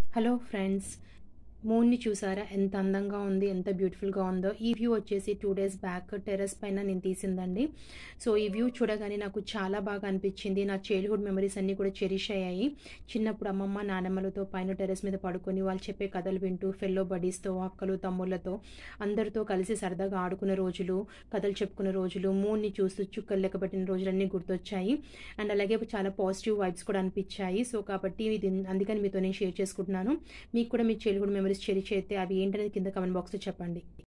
hello friends మూన్ని చూసారా ఎంత అందంగా ఉంది ఎంత బ్యూటిఫుల్గా ఉందో ఈ వ్యూ వచ్చేసి టూ డేస్ బ్యాక్ టెర్రస్ పైన నేను తీసిందండి సో ఈ వ్యూ చూడగానే నాకు చాలా బాగా అనిపించింది నా చైల్డ్హుడ్ మెమరీస్ అన్నీ కూడా చెరిష్ అయ్యాయి చిన్నప్పుడు అమ్మమ్మ నానమ్మలతో పైన టెర్రస్ మీద పడుకొని వాళ్ళు చెప్పే కథలు వింటూ ఫెల్లో బడీస్తో అక్కలు తమ్ముళ్ళతో అందరితో కలిసి సరదాగా ఆడుకునే రోజులు కథలు చెప్పుకునే రోజులు మూన్ని చూస్తూ చుక్కలు లెక్కబెట్టిన రోజులన్నీ గుర్తొచ్చాయి అండ్ అలాగే చాలా పాజిటివ్ వైబ్స్ కూడా అనిపించాయి సో కాబట్టి ఇది అందుకని మీతో నేను షేర్ చేసుకుంటున్నాను మీకు కూడా మీ చైల్డ్హుడ్ మెమరీస్ చెరిచి అయితే అవి ఏంటనేది కింద కమెంట్ బాక్స్లో చెప్పండి